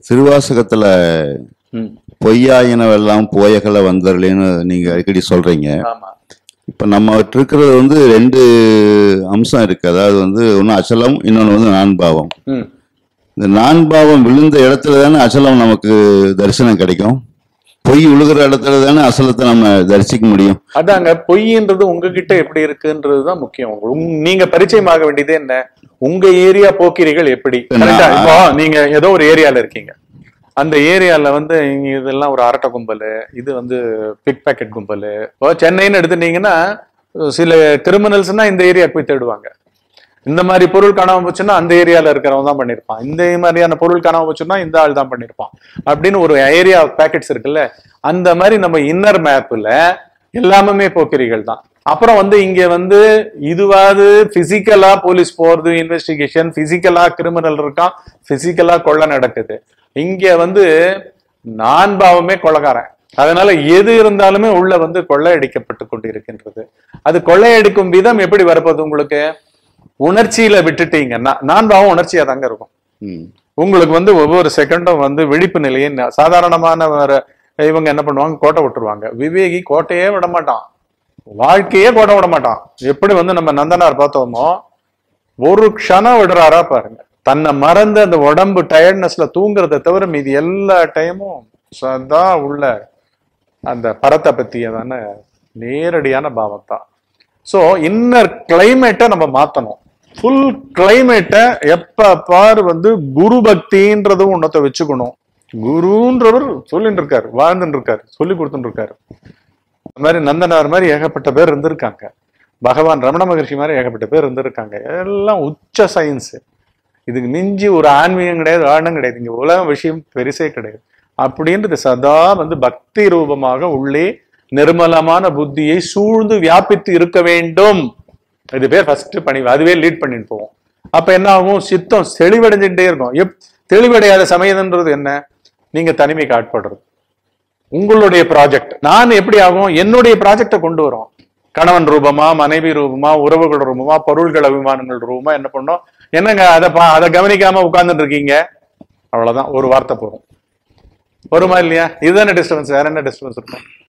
திருவாசகத்துல ம். பொய்யாயினவெல்லாம் போயகல வந்தர்லேன்னு நீங்க அடிக்கடி சொல்றீங்க ஆமா இப்ப நம்ம இருக்கிறது வந்து ரெண்டு அம்சம் இருக்கு அதாவது வந்து ஒன்று அச்சலம் இன்னொன்று வந்து நான்பாவம் ம். இந்த நான்பாவம் விழுந்த இடத்துல தானே அச்சலம் நமக்கு தரிசனம் கிடைக்கும் பொய் விழுகிற இடத்துல தானே அசலத்தை நம்ம தரிசிக்க முடியும் அதாங்க பொய்ன்றது உங்ககிட்ட எப்படி இருக்குன்றது தான் முக்கியம் உங்க- நீங்க பரிச்சயமாக வேண்டியது என்ன உங்க ஏரியா போக்கிரிகள் எப்படி நான்- Correct ஆ? இப்போ நீங்க ஏதோ ஒரு ஏரியால இருக்கீங்க அந்த ஏரியால வந்து இங்க இதெல்லாம் ஒரு அரட்டை கும்பல் இது வந்து பிக் பாக்கெட் கும்பல் இப்போ சென்னைன்னு எடுத்துட்டீங்கன்னா சில கிரிமினல்ஸ்னா இந்த ஏரியாவுக்கு போய் தேடுவாங்க இந்த மாதிரி பொருள் காணாம போச்சுன்னா அந்த ஏரியால இருக்கிறவன் தான் பண்ணிருப்பான் இந்த மாதிரியான பொருள் காணாம போச்சுன்னா இந்த ஆள் தான் பண்ணிருப்பான் அப்படின்னு ஒரு ஏரியா பேக்கெட்ஸ் இருக்குல்ல அந்த மாதிரி நம்ம இன்னர் மேப்ல எல்லாமே போக்கிரிகள் தான் அப்புறம் வந்து இங்க வந்து இதுவாது பிசிக்கலா போலீஸ் போறது இன்வெஸ்டிகேஷன் பிசிக்கலா கிரிமினல் இருக்கான் பிசிக்கலா கொள்ள நடக்குது இங்க வந்து நான் பாவமே கொள்ளக்காரன் அதனால எது இருந்தாலுமே உள்ள வந்து கொள்ளையடிக்கப்பட்டு கொண்டிருக்கின்றது அது கொள்ளையடிக்கும் விதம் எப்படி வரப்போகுது உங்களுக்கு உணர்ச்சியில விட்டுட்டீங்கன்னா நான் பாவம் உணர்ச்சியா தாங்க இருக்கும் ம். உங்களுக்கு வந்து ஒவ்வொரு செகண்டும் வந்து விழிப்பு நிலையை ந- சாதாரணமான ஒரு இவங்க என்ன பண்ணுவாங்க கோட்டை விட்டுருவாங்க விவேகி கோட்டையே விட மாட்டான் வாழ்க்கையே கோட்டை விட மாட்டான் எப்படி வந்து நம்ம நந்தனார் பார்த்தோமோ ஒரு க்ஷணம் விடுறாரா பாருங்க தன்னை மறந்து அந்த உடம்பு டயர்ட்னஸ்ல தூங்குறதை தவிர மீதி எல்லா டைமும் சதா உள்ள அந்த பரத்தை பத்தியதான நேரடியான பாவம் தான் ஸோ இன்னர் கிளைமேட்டை நம்ம மாத்தணும் ஃபுல் கிளைமேட்டை எப்ப பாரு வந்து குரு பக்தின்றதும் ஒன்றத்தை வச்சுக்கணும் குருன்றவர் சொல்லிட்டு இருக்காரு வாழ்ந்துட்டு இருக்காரு சொல்லி கொடுத்துட்டு இருக்காரு அந்த மாதிரி நந்தனார் மாதிரி ஏகப்பட்ட பேர் இருந்திருக்காங்க பகவான் ரமண மகர்ஷி மாதிரி ஏகப்பட்ட பேர் இருந்திருக்காங்க எல்லாம் உச்ச சயின்ஸ் இதுக்கு மிஞ்சி ஒரு ஆன்மீகம் கிடையாது ஆழம் கிடையாது இங்க உலக விஷயம் பெருசே கிடையாது அப்படின்றது சதா வந்து பக்தி ரூபமாக உள்ளே நிர்மலமான புத்தியை சூழ்ந்து வியாபித்து இருக்க வேண்டும் இது பேர் ஃபர்ஸ்ட் பணிவு அதுவே லீட் பண்ணிட்டு போவோம் அப்ப என்ன ஆகும் சித்தம் தெளிவடைஞ்சுட்டே இருக்கும் எப் தெளிவடையாத சமயம்ன்றது என்ன நீங்க தனிமைக்கு ஆட்படுறது உங்களுடைய ப்ராஜெக்ட் நான் எப்படி ஆகும் என்னுடைய ப்ராஜெக்டை கொண்டு வரோம் கணவன் ரூபமா மனைவி ரூபமா உறவுகள் ரூபமா பொருள்கள் அபிமானங்கள் ரூபமா என்ன பண்ணோம் என்னங்க அதை பா அதை கவனிக்காம உட்கார்ந்துட்டு இருக்கீங்க அவ்வளவுதான் ஒரு வார்த்தை போதும் வருமா இல்லையா இதுதானே டிஸ்டர்பன்ஸ் வேற என்ன டிஸ்டர்பன்ஸ் இருக்கும்